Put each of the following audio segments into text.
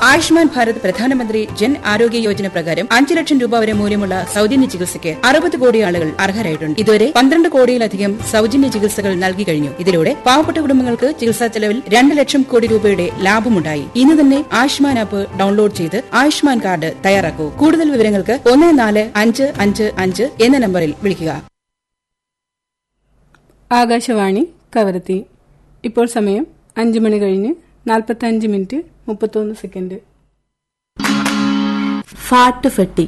ആയുഷ്മാൻ ഭാരത് പ്രധാനമന്ത്രി ജൻ ആരോഗ്യ യോജന പ്രകാരം അഞ്ച് ലക്ഷം രൂപ വരെ മൂല്യമുള്ള സൗജന്യ ചികിത്സയ്ക്ക് അറുപത് കോടി ആളുകൾ അർഹരായിട്ടുണ്ട് ഇതുവരെ പന്ത്രണ്ട് കോടിയിലധികം സൗജന്യ ചികിത്സകൾ നൽകി കഴിഞ്ഞു ഇതിലൂടെ പാവപ്പെട്ട കുടുംബങ്ങൾക്ക് ചികിത്സാ ചെലവിൽ രണ്ട് ലക്ഷം കോടി രൂപയുടെ ലാഭമുണ്ടായി ഇന്ന് തന്നെ ആയുഷ്മാൻ ആപ്പ് ഡൗൺലോഡ് ചെയ്ത് ആയുഷ്മാൻ കാർഡ് തയ്യാറാക്കൂ കൂടുതൽ വിവരങ്ങൾക്ക് ഒന്ന് നാല് അഞ്ച് അഞ്ച് അഞ്ച് എന്ന നമ്പറിൽ വിളിക്കുക ആകാശവാണി കവരത്തി ഇപ്പോൾ സമയം അഞ്ച് മണി കഴിഞ്ഞ് നാൽപ്പത്തഞ്ച് മിനിറ്റ് മുപ്പത്തൊന്ന് സെക്കൻഡ് ഫാട്ടുഫെട്ടി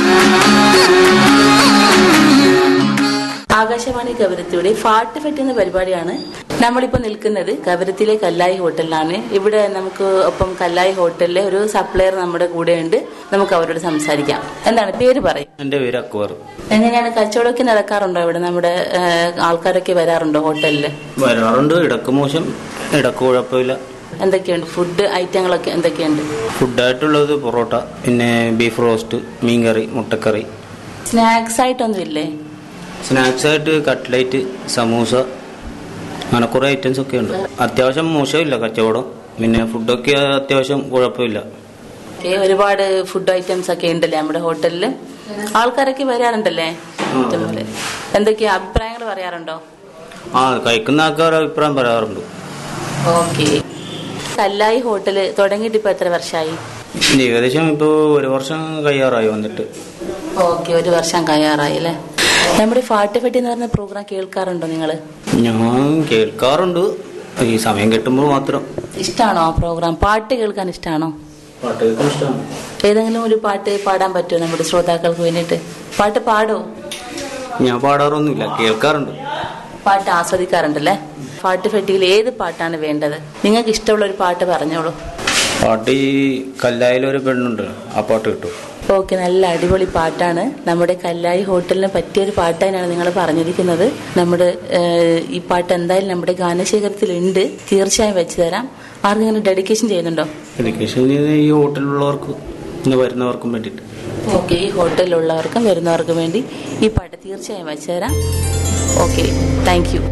ആകാശവാണി കവരത്തിയുടെ ഫാട്ടുഫെട്ടി എന്ന പരിപാടിയാണ് നമ്മളിപ്പോൾ നിൽക്കുന്നത് കവരത്തിലെ കല്ലായി ഹോട്ടലിലാണ് ഇവിടെ നമുക്ക് ഒപ്പം കല്ലായി ഹോട്ടലിലെ ഒരു സപ്ലയർ നമ്മുടെ കൂടെ ഉണ്ട് നമുക്ക് അവരോട് സംസാരിക്കാം എന്താണ് പേര് പറയും എന്റെ പേര് അക്ബർ എങ്ങനെയാണ് കച്ചവടമൊക്കെ നടക്കാറുണ്ടോ ഇവിടെ നമ്മുടെ ആ, ആൾക്കാരൊക്കെ വരാറുണ്ടോ ഹോട്ടലിൽ വരാറുണ്ട് ഇടക്ക് മോശം ഇടക്ക് കുഴപ്പമില്ല എന്തൊക്കെയുണ്ട് ഫുഡ് ഐറ്റങ്ങളൊക്കെ എന്തൊക്കെയുണ്ട് ഫുഡായിട്ടുള്ളത് പൊറോട്ട പിന്നെ ബീഫ് റോസ്റ്റ് മീൻകറി മുട്ടക്കറി സ്നാക്സ് ആയിട്ടൊന്നും ഇല്ലേ സ്നാക്സ് ആയിട്ട് കട്ട്ലൈറ്റ് സമൂസ അങ്ങനെ കുറെ ഐറ്റംസ് ഒക്കെ ഉണ്ട് അത്യാവശ്യം മോശമില്ല കച്ചവടം പിന്നെ ഫുഡൊക്കെ അത്യാവശ്യം കുഴപ്പമില്ല ഓക്കേ, ഒരുപാട് ഫുഡ് ഐറ്റംസ് ഒക്കെ ഉണ്ടല്ലേ നമ്മുടെ ഹോട്ടലിൽ ആൾക്കാരൊക്കെ വരാറുണ്ടല്ലേ ഇഷ്ടംപോലെ. എന്തൊക്കെയാ അഭിപ്രായങ്ങൾ പറയാറുണ്ടോ ആ കഴിക്കുന്ന ആൾക്കാർ അഭിപ്രായം പറയാറുണ്ട് ഓക്കെ കല്ലായി ഹോട്ടല് തുടങ്ങിയിട്ട് ഇപ്പൊ എത്ര വർഷമായി ഏകദേശം ഇപ്പോൾ ഒരു വർഷം കഴിയാറായി വന്നിട്ട് ഓക്കെ ഒരു വർഷം കയ്യാറായി അല്ലേ നമ്മുടെ ഫാട്ടുപെട്ടി എന്ന് പറഞ്ഞ പ്രോഗ്രാം കേൾക്കാറുണ്ടോ നിങ്ങള് ഞാൻ കേൾക്കാറുണ്ട് ഈ സമയം കിട്ടുമ്പോൾ മാത്രം ഇഷ്ടമാണോ ആ പ്രോഗ്രാം പാട്ട് കേൾക്കാൻ ഇഷ്ടമാണോ പാട്ട് കേൾക്കാൻ ഇഷ്ടമാണ് ഏതെങ്കിലും ഒരു പാട്ട് പാടാൻ പറ്റുമോ നമ്മുടെ ശ്രോതാക്കൾക്ക് വേണ്ടിയിട്ട് പാട്ട് പാടോ ഞാൻ പാടാറൊന്നുമില്ല കേൾക്കാറുണ്ട് പാട്ട് ആസ്വദിക്കാറുണ്ടല്ലേ പാട്ട് ഫെട്ടിയിൽ ഏത് പാട്ടാണ് വേണ്ടത് നിങ്ങൾക്ക് ഇഷ്ടമുള്ള ഒരു പാട്ട് പറഞ്ഞോളൂ പാട്ട് ഈ കല്ലായാലൊരു പെണ്ണുണ്ട് ആ പാട്ട് കിട്ടും ഓക്കെ നല്ല അടിപൊളി പാട്ടാണ് നമ്മുടെ കല്ലായി ഹോട്ടലിന് പറ്റിയ ഒരു പാട്ട് തന്നെയാണ് നിങ്ങൾ പറഞ്ഞിരിക്കുന്നത് നമ്മുടെ ഏഹ്, ഈ പാട്ട് എന്തായാലും നമ്മുടെ ഗാനശേഖരത്തിലുണ്ട് തീർച്ചയായും വെച്ച് തരാം ആർക്കെങ്കിലും ഡെഡിക്കേഷൻ ചെയ്യുന്നുണ്ടോ എഡ്യൂക്കേഷൻ ഈ ഹോട്ടലിലുള്ളവർക്കും ഇന്ന് വരുന്നവർക്കും വേണ്ടിയിട്ട് ഓക്കെ ഈ ഹോട്ടലിലുള്ളവർക്കും വരുന്നവർക്കും വേണ്ടി ഈ പാട്ട് തീർച്ചയായും വെച്ച് തരാം ഓക്കെ താങ്ക് യു